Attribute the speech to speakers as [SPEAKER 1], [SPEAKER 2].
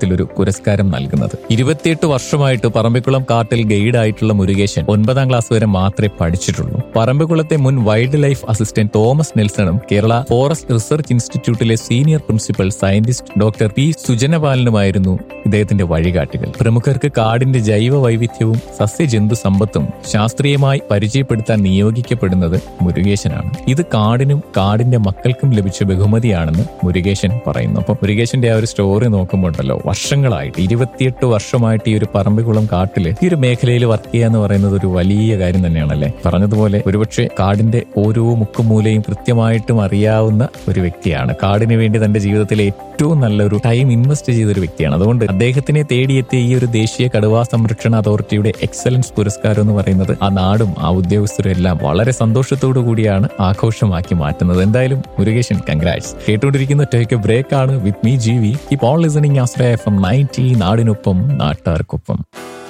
[SPEAKER 1] ഇത്തരത്തിലൊരു പുരസ്കാരം നൽകുന്നത് ഇരുപത്തിയെട്ട് വർഷമായിട്ട് പറമ്പിക്കുളം കാട്ടിൽ ഗൈഡായിട്ടുള്ള മുരുകേശൻ ഒൻപതാം ക്ലാസ് വരെ മാത്രമേ പഠിച്ചിട്ടുള്ളൂ പറമ്പിക്കുളത്തെ മുൻ വൈൽഡ് ലൈഫ് അസിസ്റ്റന്റ് തോമസ് നെൽസണും കേരള ഫോറസ്റ്റ് റിസർച്ച് ഇൻസ്റ്റിറ്റ്യൂട്ടിലെ senior principal scientist doctor P സുജനപാലനുമായിരുന്നു ഇദ്ദേഹത്തിന്റെ വഴികാട്ടികൾ പ്രമുഖർക്ക് കാടിന്റെ ജൈവ വൈവിധ്യവും സസ്യജന്തു സമ്പത്തും ശാസ്ത്രീയമായി പരിചയപ്പെടുത്താൻ നിയോഗിക്കപ്പെടുന്നത് മുരുകേശനാണ് ഇത് കാടിനും കാടിന്റെ മക്കൾക്കും ലഭിച്ച ബഹുമതിയാണെന്ന് മുരുകേശൻ പറയുന്നു അപ്പൊ മുരുകേശന്റെ ആ ഒരു സ്റ്റോറി നോക്കുമ്പോണ്ടല്ലോ വർഷങ്ങളായിട്ട് ഇരുപത്തിയെട്ട് വർഷമായിട്ട് ഈ ഒരു പറമ്പിക്കുളം കാട്ടില് ഈ ഒരു മേഖലയിൽ വർക്ക് ചെയ്യുക എന്ന് പറയുന്നത് ഒരു വലിയ കാര്യം തന്നെയാണല്ലേ പറഞ്ഞതുപോലെ ഒരുപക്ഷെ കാടിന്റെ ഓരോ മുക്കുമൂലയും കൃത്യമായിട്ടും അറിയാവുന്ന ഒരു വ്യക്തിയാണ് കാടിന് വേണ്ടി തന്റെ ജീവിതത്തിലെ ഏറ്റവും നല്ലൊരു ടൈം ഇൻവെസ്റ്റ് ചെയ്ത ഒരു വ്യക്തിയാണ് അതുകൊണ്ട് അദ്ദേഹത്തിനെ തേടിയെത്തിയ ഈ ഒരു ദേശീയ കടുവാ സംരക്ഷണ അതോറിറ്റിയുടെ എക്സലൻസ് പുരസ്കാരം എന്ന് പറയുന്നത് ആ നാടും ആ ഉദ്യോഗസ്ഥരും എല്ലാം വളരെ സന്തോഷത്തോടു കൂടിയാണ് ആഘോഷമാക്കി മാറ്റുന്നത് എന്തായാലും മുരുകേശൻ കൺഗ്രാറ്റ്സ് കേട്ടുകൊണ്ടിരിക്കുന്ന ടേക്ക് എ ബ്രേക്ക് ആണ് വിത്ത് മീ ജി വി ഇപ്പോൾ listening Ashraya F M ninety നാടിനൊപ്പം നാട്ടാർക്കൊപ്പം